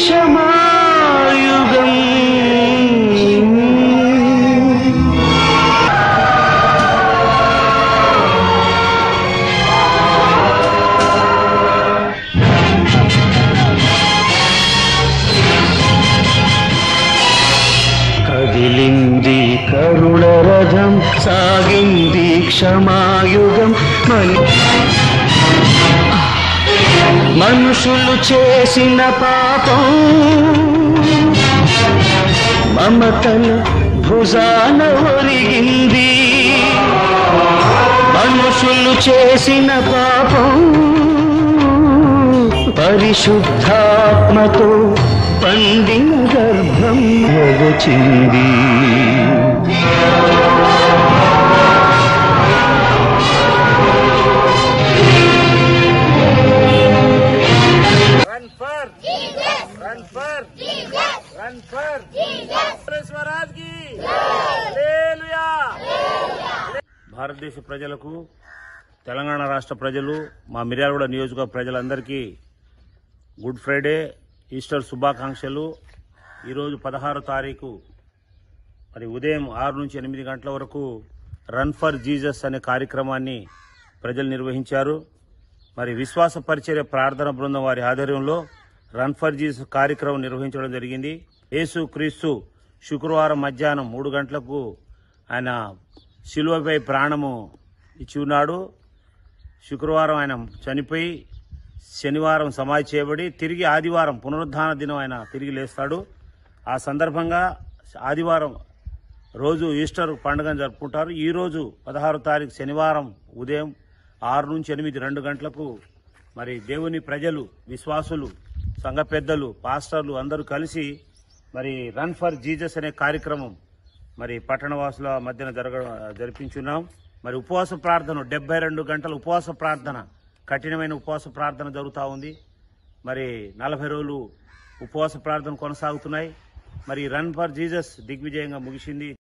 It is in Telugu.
క్షమాయుగం కదిలింది కరుణ రథం సాగింది క్షమాయుగం మని మనుషులు చేసిన పాపం మమతల భుజాన ఒరిగింది మనుషులు చేసిన పాపం పరిశుద్ధాత్మతో పండిన గర్భం ఎగచింది Run for Run for Run for Swaraj కి హల్లెలూయా భారతదేశ ప్రజలకు తెలంగాణ రాష్ట్ర ప్రజలు మా మిర్యాలగూడ నియోజకవర్గ ప్రజలందరికీ గుడ్ ఫ్రైడే ఈస్టర్ శుభాకాంక్షలు ఈరోజు పదహారో తారీఖు మరి ఉదయం ఆరు నుంచి ఎనిమిది గంటల వరకు రన్ ఫర్ జీసస్ అనే కార్యక్రమాన్ని ప్రజలు నిర్వహించారు మరి విశ్వాస పరిచర్య ప్రార్థన బృందం వారి ఆధ్వర్యంలో రన్ ఫర్ జీసస్ కార్యక్రమం నిర్వహించడం జరిగింది యేసు క్రీస్తు శుక్రవారం మధ్యాహ్నం మూడు గంటలకు ఆయన శిలువపై ప్రాణము ఇచ్చి ఉన్నాడు శుక్రవారం ఆయన చనిపోయి శనివారం సమాధి చేయబడి తిరిగి ఆదివారం పునరుద్ధాన దినం ఆయన తిరిగి లేస్తాడు ఆ సందర్భంగా ఆదివారం రోజు ఈస్టర్ పండుగను జరుపుకుంటారు ఈ రోజు పదహారో తారీఖు శనివారం ఉదయం ఆరు నుంచి ఎనిమిది రెండు గంటలకు మరి దేవుని ప్రజలు విశ్వాసులు సంఘ పెద్దలు పాస్టర్లు అందరూ కలిసి మరి రన్ ఫర్ జీసస్ అనే కార్యక్రమం మరి పట్టణవాసుల మధ్యన జరగ జరిపించున్నాం మరి ఉపవాస ప్రార్థన డెబ్బై రెండు గంటల ఉపవాస ప్రార్థన కఠినమైన ఉపవాస ప్రార్థన జరుగుతూ ఉంది మరి నలభై రోజులు ఉపవాస ప్రార్థన కొనసాగుతున్నాయి మరి రన్ ఫర్ జీసస్ దిగ్విజయంగా ముగిసింది